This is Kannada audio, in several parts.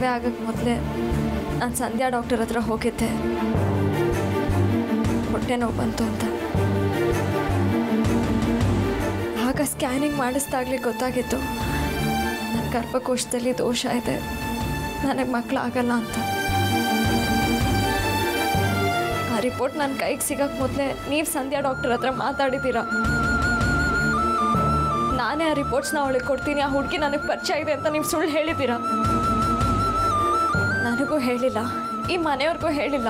ಮದುವೆ ಆಗಕ್ಕೆ ಮೊದಲೇ ನಾನು ಸಂಧ್ಯಾ ಡಾಕ್ಟರ್ ಹತ್ರ ಹೋಗಿದ್ದೆ ಹೊಟ್ಟೆ ನೋವು ಬಂತು ಅಂತ ಆಗ ಸ್ಕ್ಯಾನಿಂಗ್ ಮಾಡಿಸ್ದಾಗಲೇ ಗೊತ್ತಾಗಿತ್ತು ನನ್ನ ಗರ್ಭಕೋಶದಲ್ಲಿ ದೋಷ ಇದೆ ನನಗೆ ಮಕ್ಕಳು ಆಗಲ್ಲ ಅಂತ ಆ ರಿಪೋರ್ಟ್ ನನ್ನ ಕೈಗೆ ಸಿಗಕ್ಕೆ ಮೊದಲೇ ನೀವು ಸಂಧ್ಯಾ ಡಾಕ್ಟರ್ ಹತ್ರ ಮಾತಾಡಿದ್ದೀರಾ ನಾನೇ ಆ ರಿಪೋರ್ಟ್ಸ್ನ ಅವಳಿಗೆ ಕೊಡ್ತೀನಿ ಆ ಹುಡುಗಿ ನನಗೆ ಪರಿಚಯ ಇದೆ ಅಂತ ನೀವು ಸುಳ್ಳು ಹೇಳಿದ್ದೀರಾ ನನಗೂ ಹೇಳಿಲ್ಲ ಈ ಮನೆಯವ್ರಿಗೂ ಹೇಳಿಲ್ಲ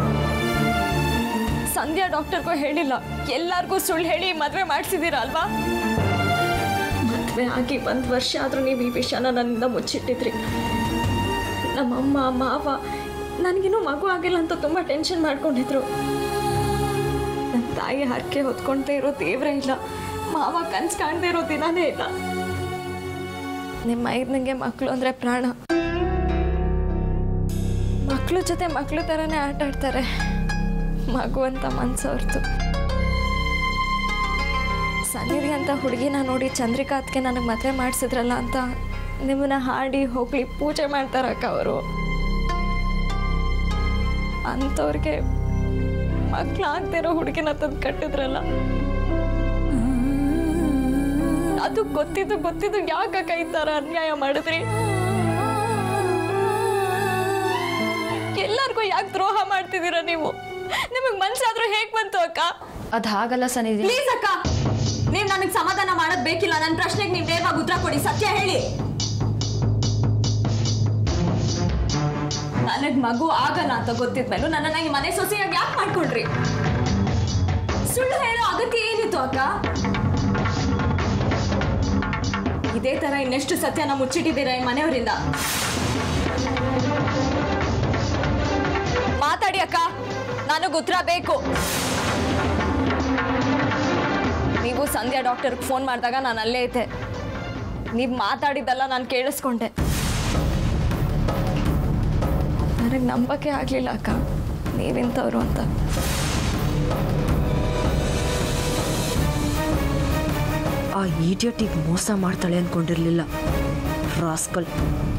ಸಂಧ್ಯಾ ಡಾಕ್ಟರ್ಗೂ ಹೇಳಿಲ್ಲ ಎಲ್ಲರಿಗೂ ಸುಳ್ಳು ಹೇಳಿ ಮದುವೆ ಮಾಡಿಸಿದ್ದೀರಾ ಅಲ್ವಾ ಮದುವೆ ಆಗಿ ಒಂದು ವರ್ಷ ಆದರೂ ನೀವು ಈ ವಿಷಯನ ನನ್ನಿಂದ ಮುಚ್ಚಿಟ್ಟಿದ್ರಿ ನಮ್ಮಮ್ಮ ಮಾವ ನನಗಿನ್ನೂ ಮಗು ಆಗಿಲ್ಲ ಅಂತ ತುಂಬ ಟೆನ್ಷನ್ ಮಾಡ್ಕೊಂಡಿದ್ರು ನನ್ನ ತಾಯಿ ಹರಕೆ ಹೊತ್ಕೊಳ್ತಾ ಇರೋ ದೇವರೇ ಇಲ್ಲ ಮಾವ ಕನ್ಸು ಕಾಣದೇ ಇರೋ ದಿನಾನೇ ಇಲ್ಲ ನಿಮ್ಮ ಐದನಿಗೆ ಮಕ್ಕಳು ಅಂದರೆ ಪ್ರಾಣ ಮಕ್ಕಳು ಜೊತೆ ಮಕ್ಕಳು ಥರನೇ ಆಟ ಆಡ್ತಾರೆ ಮಗು ಅಂತ ಮನ್ಸವ್ರದ್ದು ಸನ್ನಿಧಿ ಅಂತ ಹುಡುಗಿನ ನೋಡಿ ಚಂದ್ರಿಕಾ ಅದಕ್ಕೆ ನನಗೆ ಮದುವೆ ಮಾಡಿಸಿದ್ರಲ್ಲ ಅಂತ ನಿಮ್ಮನ್ನ ಹಾಡಿ ಹೋಗ್ಲಿ ಪೂಜೆ ಮಾಡ್ತಾರಕ್ಕ ಅವರು ಅಂಥವ್ರಿಗೆ ಮಕ್ಕಳಾಗ್ತಿರೋ ಹುಡುಗಿನ ತಂದು ಕಟ್ಟಿದ್ರಲ್ಲ ಅದು ಗೊತ್ತಿದ್ದು ಗೊತ್ತಿದ್ದು ಯಾಕಕ್ಕ ಈ ಥರ ಅನ್ಯಾಯ ಮಾಡಿದ್ರಿ ಎಲ್ಲರಿಗೂ ಯಾಕೆ ದ್ರೋಹ ಮಾಡ್ತಿದ್ದೀರಾ ನೀವು ನಿಮಗೆ ಮನ್ಸಾದ್ರೂ ಹೇಗೆ ಬಂತು ಅಕ್ಕ ಅದು ಹಾಗಲ್ಲ ಸನ್ನಿಧಿ ಪ್ಲೀಸ್ ಅಕ್ಕ ನೀವ್ ನನಗೆ ಸಮಾಧಾನ ಮಾಡೋದ್ ಬೇಕಿಲ್ಲ ನನ್ನ ಪ್ರಶ್ನೆಗೆ ನೀವು ನೇರವಾಗಿ ಉತ್ತರ ಕೊಡಿ ಸತ್ಯ ಹೇಳಿ ನನಗ್ ಮಗು ಆಗಲ್ಲ ಅಂತ ಗೊತ್ತಿದ್ಮೇಲೂ ನನ್ನನ್ನ ಈ ಮನೆ ಸೊಸೆಯಾಗಿ ಯಾಕೆ ಮಾಡ್ಕೊಂಡ್ರಿ ಸುಳ್ಳು ಹೇಳೋ ಅಗತ್ಯ ಏನಿತ್ತು ಅಕ್ಕ ಇದೇ ತರ ಇನ್ನೆಷ್ಟು ಸತ್ಯನ ಮುಚ್ಚಿಟ್ಟಿದ್ದೀರಾ ಈ ಮನೆಯವರಿಂದ ಮಾತಾಡಿ ಅಕ್ಕ ನನಗೆ ಉತ್ತರ ಬೇಕು ನೀವು ಸಂಧ್ಯಾ ಡಾಕ್ಟರ್ಗೆ ಫೋನ್ ಮಾಡಿದಾಗ ನಾನು ಅಲ್ಲೇ ಇದ್ದೆ ನೀವು ಮಾತಾಡಿದ್ದಲ್ಲ ನಾನು ಕೇಳಿಸ್ಕೊಂಡೆ ನನಗೆ ನಂಬಕ್ಕೆ ಆಗಲಿಲ್ಲ ಅಕ್ಕ ನೀವಿಂಥವ್ರು ಅಂತ ಆ ಈಡಿಯಟಿಗೆ ಮೋಸ ಮಾಡ್ತಾಳೆ ಅನ್ಕೊಂಡಿರ್ಲಿಲ್ಲ ರಾಸ್ಕಲ್